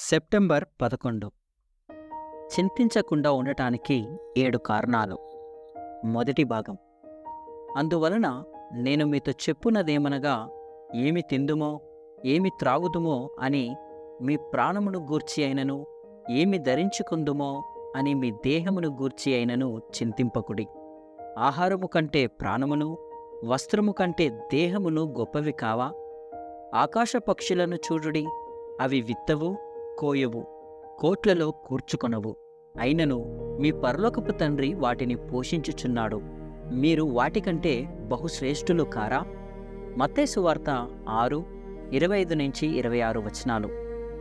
September పదకొండు చింతించకుండా ఉండటానికి ఏడు కారణాలు మొదటి భాగం అందువలన నేను మీతో చెప్పున్నదేమనగా ఏమి తిందుమో ఏమి త్రాగుదుమో అని మీ ప్రాణమును గూర్చి అయినను ఏమి ధరించుకుందుమో అని మీ దేహమును గూర్చి అయినను చింతింపకుడి ఆహారము కంటే ప్రాణమును వస్త్రము కంటే దేహమును గొప్పవి కావా ఆకాశ పక్షులను చూడుడి అవి విత్తవు కోయవు కోట్లలో కూర్చుకొనవు అయినను మీ పరలోకపు తండ్రి వాటిని పోషించుచున్నాడు మీరు వాటికంటే బహుశ్రేష్ఠులు కారా మత్తేసు వార్త ఆరు ఇరవై ఐదు నుంచి ఇరవై ఆరు వచనాలు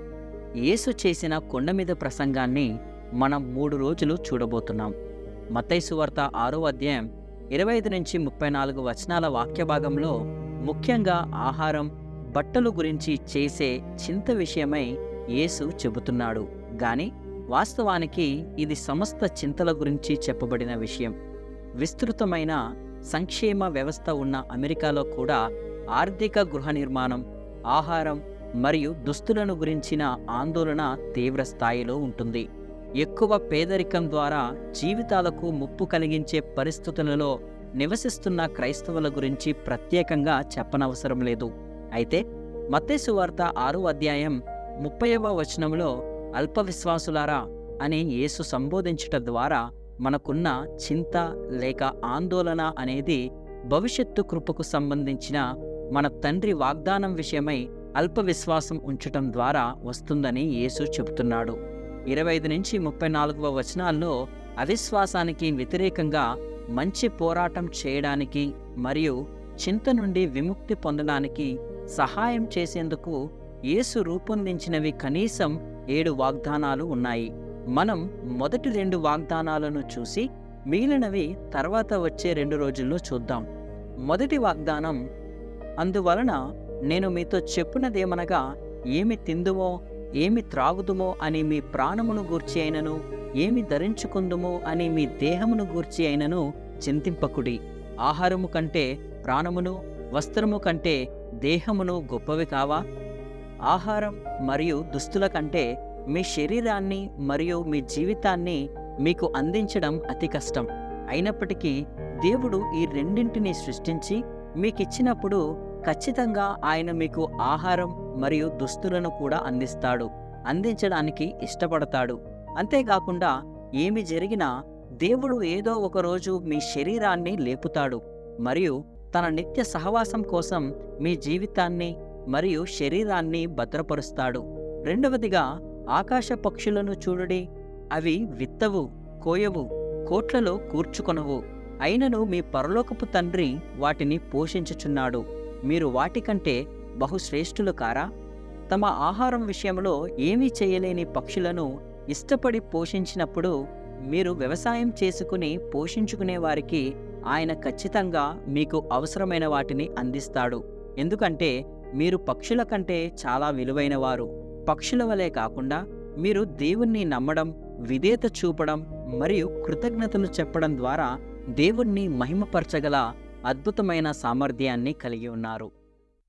యేసు చేసిన కొండ మీద ప్రసంగాన్ని మనం మూడు రోజులు చూడబోతున్నాం మత్తైసు వార్త ఆరో అధ్యాయం ఇరవై ఐదు నుంచి ముప్పై నాలుగు వచనాల వాక్య భాగంలో ముఖ్యంగా ఆహారం బట్టలు గురించి చేసే చింత విషయమై యేసు చెబుతున్నాడు గాని వాస్తవానికి ఇది సమస్త చింతల గురించి చెప్పబడిన విషయం విస్తృతమైన సంక్షేమ వ్యవస్థ ఉన్న అమెరికాలో కూడా ఆర్థిక గృహ నిర్మాణం ఆహారం మరియు దుస్తులను గురించిన ఆందోళన తీవ్ర స్థాయిలో ఉంటుంది ఎక్కువ పేదరికం ద్వారా జీవితాలకు ముప్పు కలిగించే పరిస్థితులలో నివసిస్తున్న క్రైస్తవుల గురించి ప్రత్యేకంగా చెప్పనవసరం లేదు అయితే మత్తేసు వార్త ఆరో అధ్యాయం ముప్పైవ వచనంలో అల్ప విశ్వాసులారా అని యేసు సంబోధించుట ద్వారా మనకున్న చింత లేక ఆందోళన అనేది భవిష్యత్తు కృపకు సంబంధించిన మన తండ్రి వాగ్దానం విషయమై అల్ప విశ్వాసం ఉంచటం ద్వారా వస్తుందని యేసు చెబుతున్నాడు ఇరవై ఐదు నుంచి ముప్పై నాలుగవ వచనాల్లో అవిశ్వాసానికి వ్యతిరేకంగా మంచి పోరాటం చేయడానికి మరియు చింత నుండి విముక్తి పొందడానికి సహాయం చేసేందుకు యేసు రూపొందించినవి కనీసం ఏడు వాగ్దానాలు ఉన్నాయి మనం మొదటి రెండు వాగ్దానాలను చూసి మిగిలినవి తర్వాత వచ్చే రెండు రోజుల్లో చూద్దాం మొదటి వాగ్దానం అందువలన నేను మీతో చెప్పునదేమనగా ఏమి తిందుమో ఏమి త్రాగుదుమో అని మీ ప్రాణమును గూర్చి అయినను ఏమి ధరించుకుందుమో అని మీ దేహమును గూర్చి అయినను చింతింపకుడి ఆహారము కంటే ప్రాణమును వస్త్రము కంటే దేహమును గొప్పవి కావా ఆహారం మరియు దుస్తుల కంటే మీ శరీరాన్ని మరియు మీ జీవితాన్ని మీకు అందించడం అతి కష్టం అయినప్పటికీ దేవుడు ఈ రెండింటిని సృష్టించి మీకిచ్చినప్పుడు ఖచ్చితంగా ఆయన మీకు ఆహారం మరియు దుస్తులను కూడా అందిస్తాడు అందించడానికి ఇష్టపడతాడు అంతేకాకుండా ఏమి జరిగినా దేవుడు ఏదో ఒకరోజు మీ శరీరాన్ని లేపుతాడు మరియు తన నిత్య సహవాసం కోసం మీ జీవితాన్ని మరియు శరీరాన్ని భద్రపరుస్తాడు రెండవదిగా ఆకాశ పక్షులను చూడుడి అవి విత్తవు కోయవు కోట్లలో కూర్చుకొనవు అయినను మీ పరలోకపు తండ్రి వాటిని పోషించుచున్నాడు మీరు వాటికంటే బహుశ్రేష్ఠులు కారా తమ ఆహారం విషయంలో ఏమీ చేయలేని పక్షులను ఇష్టపడి పోషించినప్పుడు మీరు వ్యవసాయం చేసుకుని పోషించుకునే వారికి ఆయన ఖచ్చితంగా మీకు అవసరమైన వాటిని అందిస్తాడు ఎందుకంటే మీరు పక్షుల కంటే చాలా విలువైనవారు పక్షుల వలె కాకుండా మీరు దేవుణ్ణి నమ్మడం విధేత చూపడం మరియు కృతజ్ఞతలు చెప్పడం ద్వారా దేవుణ్ణి మహిమపరచగల అద్భుతమైన సామర్థ్యాన్ని కలిగి ఉన్నారు